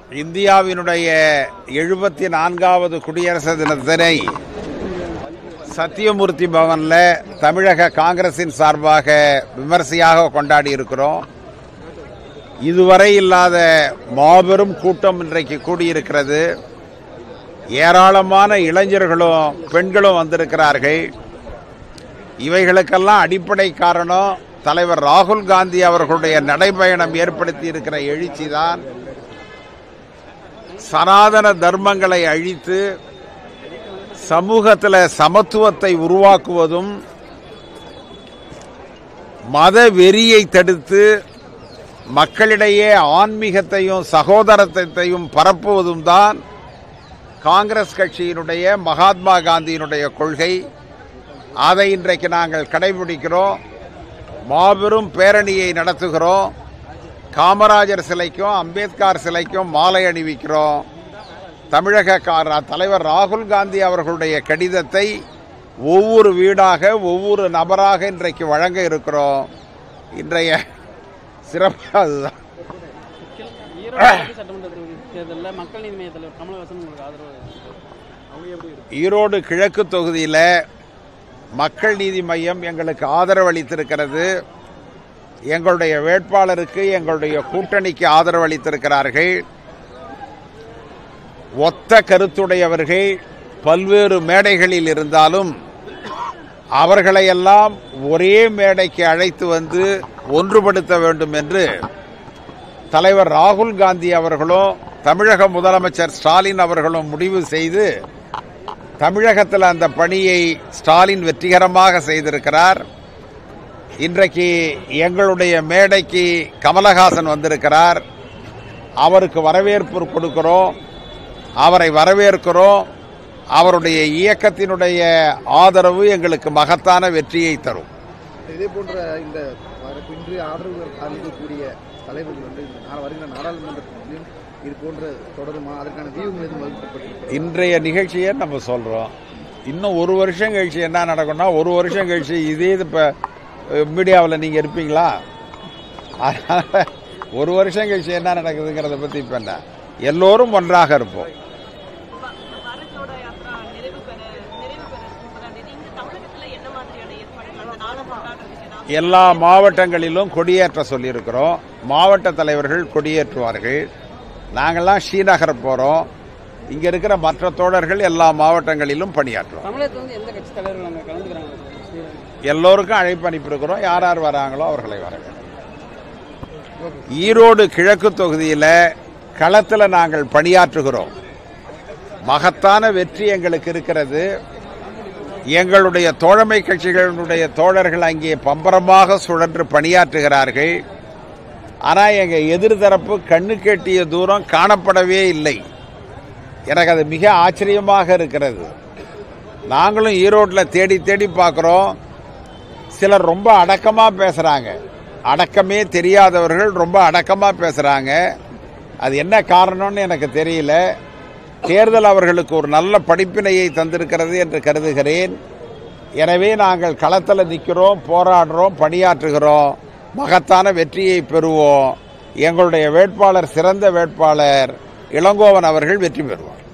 இந்தியாவினுடைய எழுபத்தி நான்காவது குடியரசு தினத்தினை சத்தியமூர்த்தி பவன்ல தமிழக காங்கிரசின் சார்பாக விமர்சையாக கொண்டாடி இருக்கிறோம் இதுவரை இல்லாத மாபெரும் கூட்டம் இன்றைக்கு கூடியிருக்கிறது ஏராளமான இளைஞர்களும் பெண்களும் வந்திருக்கிறார்கள் இவைகளுக்கெல்லாம் அடிப்படை காரணம் தலைவர் ராகுல் காந்தி அவர்களுடைய நடைபயணம் ஏற்படுத்தி இருக்கிற எழுச்சி தான் சனாதன தர்மங்களை அழித்து சமூகத்தில் சமத்துவத்தை உருவாக்குவதும் மத வெறியை தடுத்து மக்களிடையே ஆன்மீகத்தையும் சகோதரத்தையும் பரப்புவதும் தான் காங்கிரஸ் கட்சியினுடைய மகாத்மா காந்தியினுடைய கொள்கை அதை இன்றைக்கு நாங்கள் கடைபிடிக்கிறோம் மாபெரும் பேரணியை நடத்துகிறோம் காமராஜர் சிலைக்கும் அம்பேத்கர் சிலைக்கும் மாலை அணிவிக்கிறோம் தமிழக கா- தலைவர் ராகுல் காந்தி அவர்களுடைய கடிதத்தை ஒவ்வொரு வீடாக ஒவ்வொரு நபராக இன்றைக்கு வழங்க இருக்கிறோம் இன்றைய சிறப்பு அதுதான் ஈரோடு சட்டமன்ற தேர்தலில் மக்கள் நீதி மைய தலைவர் கமலஹாசன் உங்களுக்கு ஆதரவு ஈரோடு கிழக்கு தொகுதியில் மக்கள் நீதி மையம் எங்களுக்கு ஆதரவு அளித்திருக்கிறது எங்களுடைய வேட்பாளருக்கு எங்களுடைய கூட்டணிக்கு ஆதரவு அளித்திருக்கிறார்கள் ஒத்த கருத்துடையவர்கள் பல்வேறு மேடைகளில் இருந்தாலும் அவர்களையெல்லாம் ஒரே மேடைக்கு அழைத்து வந்து ஒன்றுபடுத்த வேண்டும் என்று தலைவர் ராகுல் காந்தி அவர்களும் தமிழக முதலமைச்சர் ஸ்டாலின் அவர்களும் முடிவு செய்து தமிழகத்தில் அந்த பணியை ஸ்டாலின் வெற்றிகரமாக செய்திருக்கிறார் இன்றைக்கு எங்களுடைய மேடைக்கு கமலஹாசன் வந்திருக்கிறார் அவருக்கு வரவேற்பு கொடுக்கிறோம் அவரை வரவேற்கிறோம் அவருடைய இயக்கத்தினுடைய ஆதரவு எங்களுக்கு மகத்தான வெற்றியை தரும் இதே போன்ற இந்த வர- இன்று ஆதரவு அளிக்கக்கூடிய தலைவர்கள் வந்து இந்த நா- வருகிற நாடாளுமன்றத்திலும் இது போன்ற தொடருமா அதற்கான வியூகங்கள் எதுவும் வகுக்கப்பட்டிருக்கு இன்றைய நிகழ்ச்சியை நம்ம சொல்றோம் இன்னும் ஒரு வருஷம் கழிச்சு என்ன நடக்கும்னா ஒரு வருஷம் கழிச்சு இதே இது இப்போ மீடியாவில் நீங்கள் இருப்பீங்களா அதனால ஒரு வருஷம் கழிச்சு என்ன நடக்குதுங்கிறத பற்றி இப்போ என்ன எல்லோரும் ஒன்றாக இருப்போம் பாரத் ஜோடோ யாத்ரா நிறைவு பெற நிறைவு பெற முப்பதாம் தேதி இங்க தமிழகத்துல என்ன மாதிரியான ஏற்பாடுகள் அந்த நாளை கொண்டாடுறதுக்கு ஏதாவது எல்லா மாவட்டங்களிலும் கொடியேற்ற சொல்லியிருக்கிறோம் மாவட்ட தலைவர்கள் கொடியேற்றுவார்கள் நாங்கள்லாம் ஸ்ரீநகர் போகிறோம் இங்கே இருக்கிற மற்ற தோழர்கள் எல்லா மாவட்டங்களிலும் பணியாற்றுவோம் தமிழகத்துல வந்து எந்த கட்சி தலைவர்கள் அங்கே கலந்துக்கிறாங்க ஸ்ரீரங்கம் எல்லோருக்கும் அழைப்பு அனுப்பியிருக்கிறோம் யார் யார் வராங்களோ அவர்களை வரவேற்கிறோம் ஈரோடு கிழக்கு தொகுதியில் களத்தில் நாங்கள் பணியாற்றுகிறோம் மகத்தான வெற்றி எங்களுக்கு இருக்கிறது எங்களுடைய தோழமை கட்சிகளுடைய தோழர்கள் அங்கே பம்பரமாக சுழன்று பணியாற்றுகிறார்கள் ஆனால் எங்கள் எதிர்தரப்பு கண்ணு கெட்டிய தூரம் காணப்படவே இல்லை எனக்கு அது மிக ஆச்சரியமாக இருக்கிறது நாங்களும் ஈரோட்டில் தேடி தேடி பார்க்குறோம் சிலர் ரொம்ப அடக்கமாக பேசுகிறாங்க அடக்கமே தெரியாதவர்கள் ரொம்ப அடக்கமாக பேசுகிறாங்க அது என்ன காரணம்னு எனக்கு தெரியல தேர்தல் அவர்களுக்கு ஒரு நல்ல படிப்பினையை தந்திருக்கிறது என்று கருதுகிறேன் எனவே நாங்கள் களத்தில் நிற்கிறோம் போராடுறோம் பணியாற்றுகிறோம் மகத்தான வெற்றியை பெறுவோம் எங்களுடைய வேட்பாளர் சிறந்த வேட்பாளர் இளங்கோவன் அவர்கள் வெற்றி பெறுவார்